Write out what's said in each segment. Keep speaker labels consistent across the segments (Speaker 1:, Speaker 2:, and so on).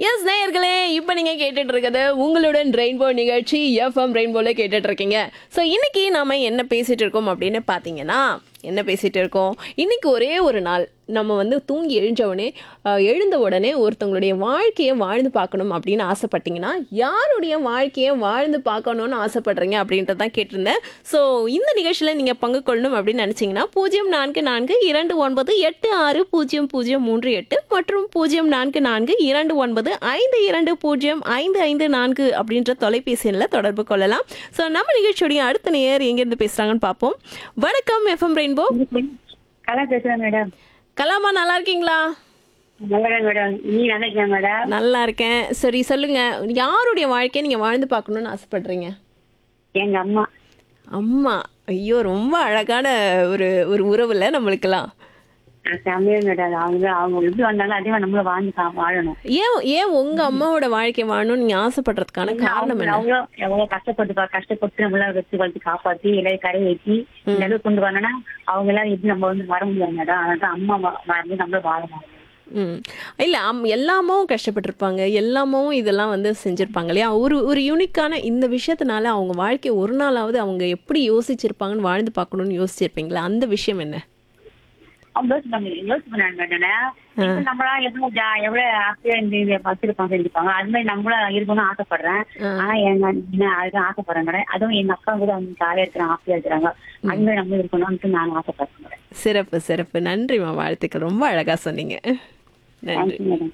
Speaker 1: S நேயர்களே இப்போ நீங்கள் கேட்டுட்டு இருக்கிறது உங்களுடன் ரெயின்போ நிகழ்ச்சி எஃப்எம் ரெயின்போல கேட்டுட்டு இருக்கீங்க ஸோ இன்னைக்கு நாம என்ன பேசிட்டு இருக்கோம் அப்படின்னு பார்த்தீங்கன்னா என்ன பேசிட்டு இருக்கோம் இன்னைக்கு ஒரே ஒரு நாள் நம்ம வந்து தூங்கி எழுந்த உடனே அஹ், எழுந்த உடனே ஒருத்தவங்களுடைய வாழ்க்கையை வாழ்ந்து பார்க்கணும் அப்படின்னு ஆசைப்பட்டீங்கன்னா யாருடைய வாழ்க்கையை வாழ்ந்து பார்க்கணும்னு ஆசைப்படுறீங்க அப்படின்றத தான் கேட்டிருந்தேன் ஸோ இந்த நிகழ்ச்சியில் நீங்கள் பங்கு கொள்ளணும் அப்படின்னு நினச்சிங்கன்னா பூஜ்ஜியம் நான்கு நான்கு இரண்டு ஒன்பது எட்டு ஆறு பூஜ்ஜியம் பூஜ்ஜியம் மூன்று எட்டு மற்றும் பூஜ்ஜியம் நான்கு நான்கு இரண்டு ஒன்பது ஐந்து இரண்டு பூஜ்ஜியம் ஐந்து ஐந்து நான்கு அப்படின்ற தொலைபேசி எண்ணில் தொடர்பு கொள்ளலாம் ஸோ நம்ம நிகழ்ச்சியுடைய அடுத்த நேயர் எங்கேருந்து பேசுகிறாங்கன்னு பார்ப்போம் வணக்கம் எஃப்எம் ரெயின்போ
Speaker 2: கலா பேசுறேன் மேடம்
Speaker 1: கலாமா நல்லா இருக்கீங்களா
Speaker 2: நல்லா மேடம் நீ நல்லா இருக்கியா மேடம்
Speaker 1: நல்லா இருக்கேன் சரி சொல்லுங்க யாருடைய வாழ்க்கையை நீங்க வாழ்ந்து பார்க்கணும்னு ஆசைப்படுறீங்க
Speaker 2: எங்க அம்மா
Speaker 1: அம்மா ஐயோ ரொம்ப அழகான ஒரு ஒரு உறவுல நம்மளுக்கெல்லாம்
Speaker 2: செம்மையா மேடம் அவங்க அவங்க எப்படி வந்தாலும் அதே மாதிரி நம்மளும் வாழ்ந்து கா- வாழணும்
Speaker 1: ஏன் ஏன் உங்க அம்மாவோட வாழ்க்கை வாழணும்னு நீங்க ஆசைப்படுறதுக்கான காரணம் என்ன
Speaker 2: அவ்வளோ எவ்வளவு கஷ்டப்பட்டு பா- கஷ்டப்பட்டு நம்மள வச்சு வளர்த்து காப்பாத்தி எல்லாரும் கரை ஏற்றி இந்த அளவுக்கு கொண்டு வரணும்னா அவங்க எல்லாரும் எப்படி நம்ம வந்து வர முடியாது மேடம் அதனால அம்மா வ- வந்து நம்மளும் வாழணும்
Speaker 1: ம் இல்ல அம் எல்லாமும் கஷ்டப்பட்டிருப்பாங்க எல்லாமும் இதெல்லாம் வந்து செஞ்சிருப்பாங்க இல்லையா ஒரு ஒரு யூனிக்கான இந்த விஷயத்தினால அவங்க வாழ்க்கை ஒரு நாளாவது அவங்க எப்படி யோசிச்சிருப்பாங்கன்னு வாழ்ந்து பார்க்கணும்னு யோசிச்சிருப்பீங்களா அந்த விஷயம் என்ன
Speaker 2: அவங்க யோசிச்சு பண்ணி யோசிச்சு பண்ணாங்க மேடம் இப்ப நம்மளா எவ்வளவு ஜா- எவ்வளவு ஹாப்பியா இந்த இதை வச்சிருப்பாங்க செஞ்சுப்பாங்க அது மாதிரி நம்மளும் இருக்கணும்னு ஆசைப்படுறேன் ஆனா எங்க நான் அதுதான் ஆசைப்படுறேன் மேடம் அதுவும் எங்க அக்கா கூட அவங்க ஜாலியா இருக்கிறாங்க ஹாப்பியா இருக்கிறாங்க அது மாதிரி நம்மளும் இருக்கணும்னு நான் ஆசைப்படுறேன் மேடம்
Speaker 1: சிறப்பு சிறப்பு நன்றிம்மா வாழ்த்துக்கள் ரொம்ப அழகா சொன்னீங்க நன்றி
Speaker 2: தேங்க்யூ மேடம்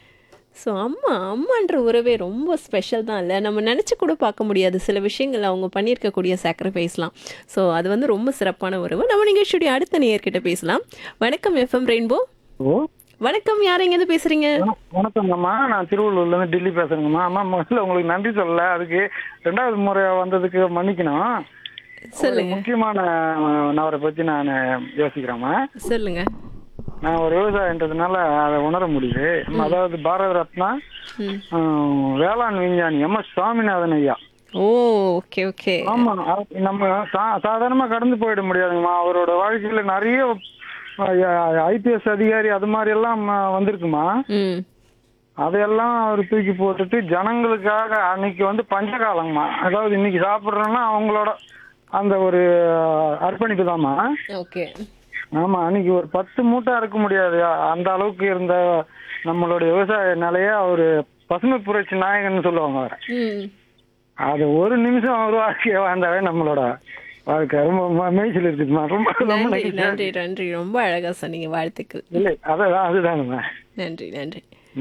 Speaker 1: ஸோ அம்மா அம்மான்ற உறவே ரொம்ப ஸ்பெஷல் தான் இல்லை நம்ம நினச்சி கூட பார்க்க முடியாது சில விஷயங்கள் அவங்க பண்ணியிருக்கக்கூடிய சாக்ரிஃபைஸ்லாம் ஸோ அது வந்து ரொம்ப சிறப்பான உறவு நம்ம நிகழ்ச்சியுடைய அடுத்த நேயர்கிட்ட பேசலாம் வணக்கம் எஃப்எம் ரெயின்போ
Speaker 3: ஓ
Speaker 1: வணக்கம் யார் எங்கேருந்து பேசுகிறீங்க
Speaker 3: வணக்கங்கம்மா நான் திருவள்ளூர்ல இருந்து டெல்லி பேசுறேங்கம்மா அம்மா முதல்ல உங்களுக்கு நன்றி சொல்லல அதுக்கு ரெண்டாவது முறை வந்ததுக்கு மன்னிக்கணும் ஒரு
Speaker 1: சொல்லுங்க
Speaker 3: முக்கியமான அஹ், நபரை பத்தி நான் யோசிக்கிறேம்மா
Speaker 1: சொல்லுங்க
Speaker 3: நான் ஒரு விவசாயன்றதுனால அதை உணர முடியுது அதாவது பாரத ரத்னா
Speaker 1: ம்.
Speaker 3: அஹ், வேளாண் விஞ்ஞானி எம் எஸ் சுவாமிநாதன் ஐயா
Speaker 1: ஓ ஓகே ஓகே
Speaker 3: ஆமா அவ- நம்ம சா- சாதாரணமா கடந்து போயிட முடியாதுங்கம்மா அவரோட வாழ்க்கையில நிறைய ஐபிஎஸ் அதிகாரி அது மாதிரி எல்லாம் அஹ், வந்திருக்குமா
Speaker 1: ம்
Speaker 3: அதையெல்லாம் அவர் தூக்கி போட்டுட்டு ஜனங்களுக்காக அன்னைக்கு வந்து பஞ்சகாலங்கம்மா அதாவது இன்னைக்கு சாப்பிட்றோன்னா அவங்களோட அந்த ஒரு அர்ப்பணிப்பு தாம்மா
Speaker 1: ஓகே
Speaker 3: ஆமா அன்னைக்கு ஒரு பத்து மூட்டை அறுக்க முடியாது அந்த அளவுக்கு இருந்த நம்மளுடைய விவசாய நிலைய அவரு பசுமை புரட்சி நாயகன் சொல்லுவாங்க அவரை
Speaker 1: ம்
Speaker 3: அது ஒரு நிமிஷம் அவர் வாழ்க்கையை வாழ்ந்தாவே நம்மளோட வாழ்க்கை ரொம்ப ம- மெய்சில் இருக்குதுமா ரொம்ப ரொம்ப
Speaker 1: நன்றி
Speaker 3: நன்றி.
Speaker 1: நன்றி நன்றி ரொம்ப அழகா சொன்னீங்க வாழ்த்துக்கள்
Speaker 3: இல்லை அதான் அதுதானுங்க
Speaker 1: நன்றி நன்றி